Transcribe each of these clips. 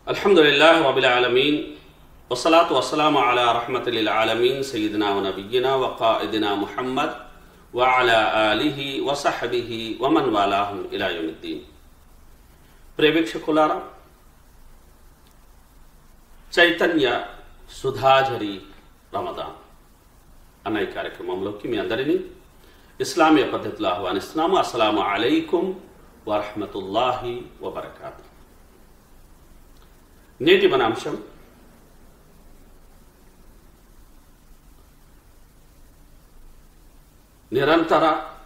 الحمد لله رب العالمين والصلاة والسلام على رحمة للعالمين سيدنا ونبينا وقائدنا محمد وعلى آله وصحبه ومن والاهم إلى يوم الدين ప్రేక్షకులారా చైతన్య సుధాజరి రమదాన్ అన్న ఈ కార్యక్రమంలోకి మీ అందరినీ ఇస్లామీయ పద్ధతిలో ఆహ్వానిస్తున్నాము అస్సలాము అలైకుం వరహమతుల్లాహి వబర్కాతు నేటి మన అంశం నిరంతర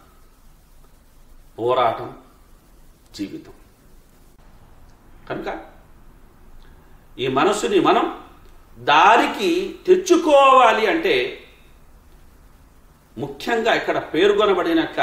పోరాటం జీవితం కనుక ఈ మనసుని మనం దారికి తెచ్చుకోవాలి అంటే ముఖ్యంగా ఇక్కడ పేర్కొనబడినక్క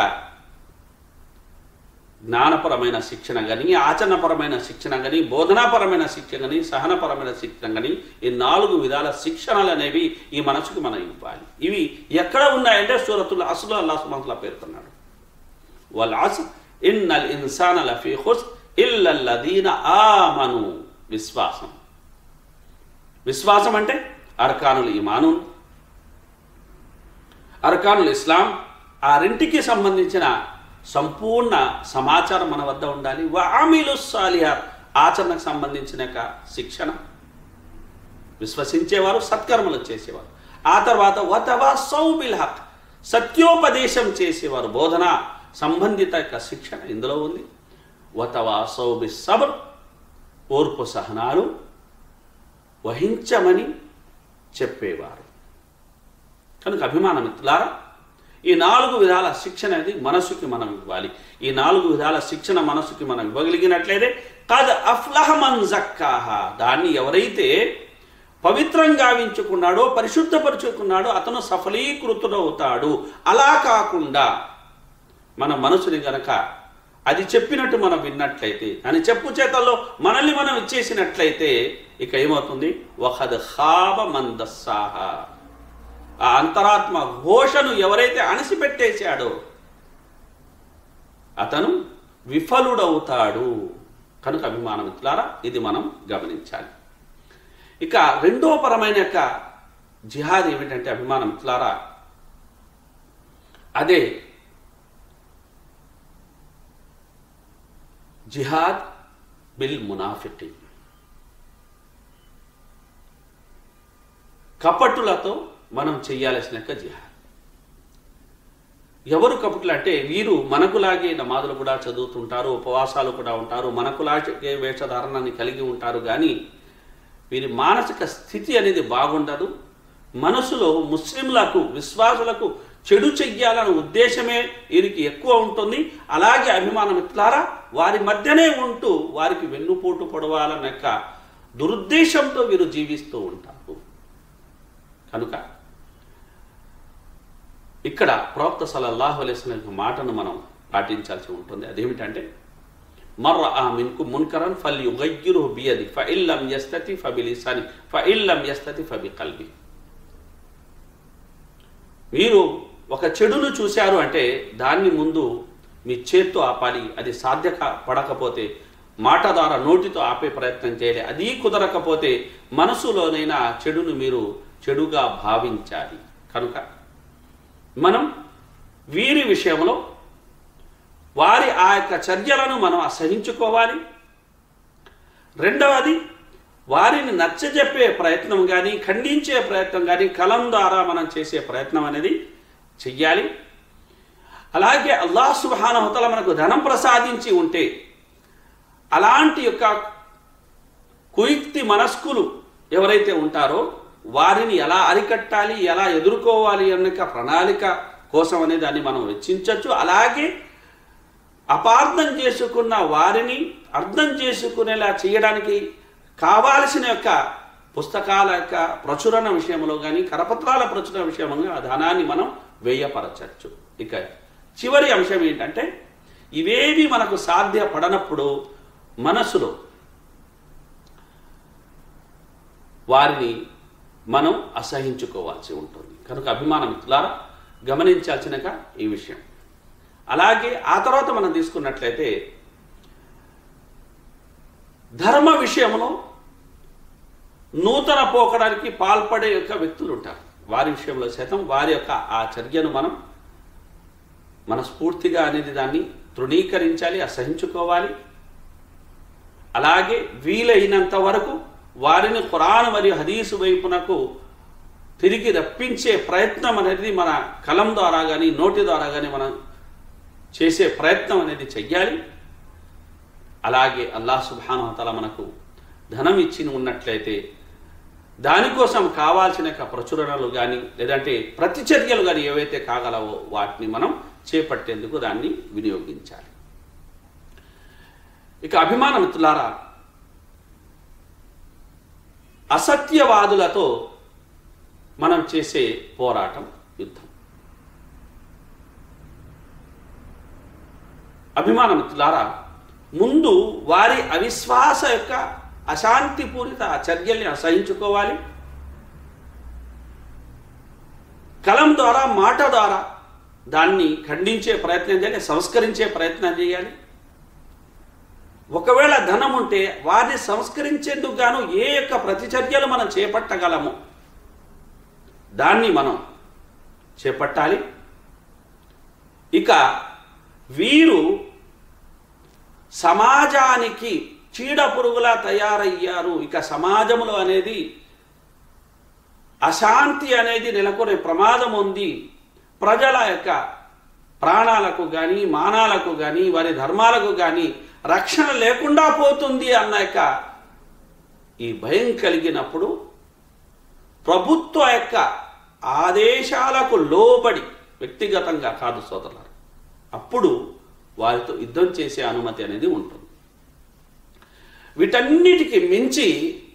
జ్ఞానపరమైన శిక్షణ కానీ ఆచరణపరమైన శిక్షణ కానీ బోధనాపరమైన శిక్షణ కానీ సహనపరమైన శిక్షణ కానీ ఈ నాలుగు విధాల శిక్షణలు అనేవి ఈ మనసుకు మనం ఇవ్వాలి ఇవి ఎక్కడ ఉన్నాయంటే సూరతుల్ అసలు అల్లా సుమంతులా పేర్కొన్నాడు వాళ్ళ అస్ ఇన్నల్ ఇన్సాన్ లఫీ హుస్ ఇల్లల్లదీన ఆమను విశ్వాసం విశ్వాసం అంటే అర్కానుల్ ఇమాను అర్కానుల్ ఇస్లాం ఆ రెంటికి సంబంధించిన సంపూర్ణ సమాచారం మన వద్ద ఉండాలి వామిలు సాలియా ఆచరణకు సంబంధించిన యొక్క శిక్షణ విశ్వసించేవారు సత్కర్మలు చేసేవారు ఆ తర్వాత వతవా సౌబిల్ హక్ సత్యోపదేశం చేసేవారు బోధన సంబంధిత యొక్క శిక్షణ ఇందులో ఉంది వతవా సౌబి సబర్ ఓర్పు సహనాలు వహించమని చెప్పేవారు కనుక అభిమాన మిత్రులారా ఈ నాలుగు విధాల శిక్షణ అనేది మనసుకి మనం ఇవ్వాలి ఈ నాలుగు విధాల శిక్షణ మనసుకి మనం ఇవ్వగలిగినట్లయితే కద్ అఫ్లహమన్ జక్కాహ దాన్ని ఎవరైతే పవిత్రం గావించుకున్నాడో పరిశుద్ధపరుచుకున్నాడో అతను సఫలీకృతుడవుతాడు అలా కాకుండా మన మనసుని గనక అది చెప్పినట్టు మనం విన్నట్లయితే అని చెప్పు చేతల్లో మనల్ని మనం ఇచ్చేసినట్లయితే ఇక ఏమవుతుంది వహద్ హాబ మందస్సాహ ఆ అంతరాత్మ ఘోషను ఎవరైతే అణిసిపెట్టేశాడో అతను విఫలుడవుతాడు కనుక అభిమానమిత్రులారా ఇది మనం గమనించాలి ఇక రెండో పరమైన యొక్క జిహాద్ ఏమిటంటే అభిమానమిత్రులారా అదే జిహాద్ బిల్ మునాఫికి కపట్టులతో మనం చేయాల్సిన యొక్క జిహాద్ ఎవరు కపటులు అంటే వీరు మనకులాగే నమాజులు కూడా చదువుతుంటారు ఉపవాసాలు కూడా ఉంటారు మనకులాగే వేషధారణని కలిగి ఉంటారు కానీ వీరి మానసిక స్థితి అనేది బాగుండదు మనసులో ముస్లింలకు విశ్వాసులకు చెడు చెయ్యాలన్న ఉద్దేశమే వీరికి ఎక్కువ ఉంటుంది అలాగే అభిమానం ఇట్లారా వారి మధ్యనే ఉంటూ వారికి వెన్నుపోటు పొడవాలన్న యొక్క దురుద్దేశంతో వీరు జీవిస్తూ ఉంటారు కనుక ఇక్కడ ప్రవక్త సలల్లాహు అలైస్ల మాటను మనం పాటించాల్సి ఉంటుంది అదేమిటంటే మర్ర ఆ మిన్కు మున్కరన్ ఫల్ యుగయ్యురు బియది ఫ ఇల్లం యస్తతి ఫబిలిసాని ఫ ఇల్లం యస్తతి ఫబి కల్బి మీరు ఒక చెడును చూశారు అంటే దాన్ని ముందు మీ చేత్తో ఆపాలి అది సాధ్య పడకపోతే మాట ద్వారా నోటితో ఆపే ప్రయత్నం చేయాలి అది కుదరకపోతే మనసులోనైనా చెడును మీరు చెడుగా భావించాలి కనుక మనం వీరి విషయంలో వారి ఆ యొక్క చర్యలను మనం అసహించుకోవాలి రెండవది వారిని నచ్చజెప్పే ప్రయత్నం కానీ ఖండించే ప్రయత్నం కానీ కలం ద్వారా మనం చేసే ప్రయత్నం అనేది చెయ్యాలి అలాగే అల్లాహ్ సుబానహతల మనకు ధనం ప్రసాదించి ఉంటే అలాంటి యొక్క కుయుక్తి మనస్కులు ఎవరైతే ఉంటారో వారిని ఎలా అరికట్టాలి ఎలా ఎదుర్కోవాలి అన్న ప్రణాళిక కోసం అనే దాన్ని మనం వెచ్చించవచ్చు అలాగే అపార్థం చేసుకున్న వారిని అర్థం చేసుకునేలా చేయడానికి కావాల్సిన యొక్క పుస్తకాల యొక్క ప్రచురణ విషయంలో కానీ కరపత్రాల ప్రచురణ విషయంలో ఆ ధనాన్ని మనం వ్యయపరచచ్చు ఇక చివరి అంశం ఏంటంటే ఇవేవి మనకు సాధ్యపడనప్పుడు మనసులో వారిని మనం అసహించుకోవాల్సి ఉంటుంది కనుక అభిమానం మిత్రులారా గమనించాల్సినగా ఈ విషయం అలాగే ఆ తర్వాత మనం తీసుకున్నట్లయితే ధర్మ విషయంలో నూతన పోకడానికి పాల్పడే యొక్క వ్యక్తులు ఉంటారు వారి విషయంలో సైతం వారి యొక్క ఆ చర్యను మనం మనస్ఫూర్తిగా అనేది దాన్ని తృణీకరించాలి అసహించుకోవాలి అలాగే వీలైనంత వరకు వారిని ఖురాన్ మరియు హదీసు వైపునకు తిరిగి రప్పించే ప్రయత్నం అనేది మన కలం ద్వారా కానీ నోటి ద్వారా కానీ మనం చేసే ప్రయత్నం అనేది చెయ్యాలి అలాగే అల్లాహ్ సుబానుతల మనకు ధనం ఇచ్చి ఉన్నట్లయితే దానికోసం కావాల్సిన యొక్క ప్రచురణలు కానీ లేదంటే ప్రతిచర్యలు కానీ ఏవైతే కాగలవో వాటిని మనం చేపట్టేందుకు దాన్ని వినియోగించాలి ఇక అభిమాన మిత్రులారా అసత్యవాదులతో మనం చేసే పోరాటం యుద్ధం అభిమాన మిత్రులారా ముందు వారి అవిశ్వాస యొక్క అశాంతిపూరిత చర్యల్ని అసహించుకోవాలి కలం ద్వారా మాట ద్వారా దాన్ని ఖండించే ప్రయత్నం చేయాలి సంస్కరించే ప్రయత్నం చేయాలి ఒకవేళ ధనం ఉంటే వారిని సంస్కరించేందుకు గాను ఏ యొక్క ప్రతిచర్యలు మనం చేపట్టగలము దాన్ని మనం చేపట్టాలి ఇక వీరు సమాజానికి చీడ పురుగులా తయారయ్యారు ఇక సమాజంలో అనేది అశాంతి అనేది నెలకొనే ప్రమాదం ఉంది ప్రజల యొక్క ప్రాణాలకు కానీ మానాలకు కానీ వారి ధర్మాలకు కానీ రక్షణ లేకుండా పోతుంది అన్న యొక్క ఈ భయం కలిగినప్పుడు ప్రభుత్వ యొక్క ఆదేశాలకు లోబడి వ్యక్తిగతంగా కాదు సోదరులారు అప్పుడు వారితో యుద్ధం చేసే అనుమతి అనేది ఉంటుంది వీటన్నిటికి మించి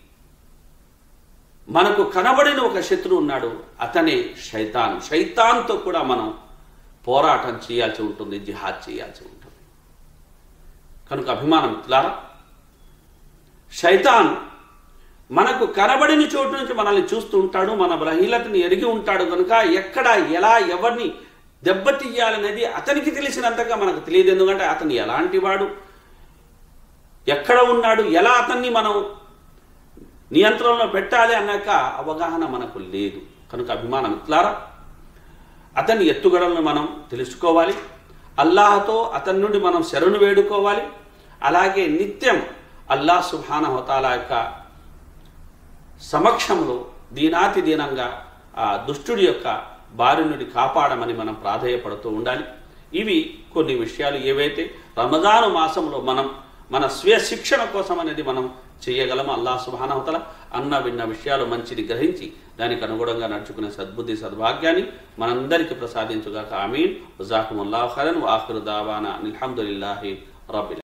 మనకు కనబడిన ఒక శత్రువు ఉన్నాడు అతనే శైతాన్ శైతాన్తో కూడా మనం పోరాటం చేయాల్సి ఉంటుంది జిహాద్ చేయాల్సి ఉంటుంది కనుక అభిమానం మిత్రులారా శైతాన్ మనకు కనబడిన చోటు నుంచి మనల్ని చూస్తూ ఉంటాడు మన బలహీనతని ఎరిగి ఉంటాడు కనుక ఎక్కడ ఎలా ఎవరిని దెబ్బతీయాలనేది అతనికి తెలిసినంతగా మనకు తెలియదు ఎందుకంటే అతను ఎలాంటి వాడు ఎక్కడ ఉన్నాడు ఎలా అతన్ని మనం నియంత్రణలో పెట్టాలి అన్నాక అవగాహన మనకు లేదు కనుక అభిమానం ఇట్లారా అతని ఎత్తుగడలను మనం తెలుసుకోవాలి అల్లాహతో అతని నుండి మనం శరణు వేడుకోవాలి అలాగే నిత్యం అల్లాహ్ సుహాన హోతాల యొక్క సమక్షంలో దీనాతి దీనంగా ఆ దుష్టుడి యొక్క బారి నుండి కాపాడమని మనం ప్రాధేయపడుతూ ఉండాలి ఇవి కొన్ని విషయాలు ఏవైతే రమజాను మాసంలో మనం మన స్వీయ శిక్షణ కోసం అనేది మనం చేయగలం అల్లాహ్ సుబానవతల అన్న విన్న విషయాలు మంచిది గ్రహించి దానికి అనుగుణంగా నడుచుకునే సద్బుద్ధి సద్భాగ్యాన్ని మనందరికీ ప్రసాదించుగాక ఆమీన్ వజాకుముల్లాహ్ ఖరన్ వాఖిరు దావానా అల్హమ్దులిల్లాహి రబ్బిల్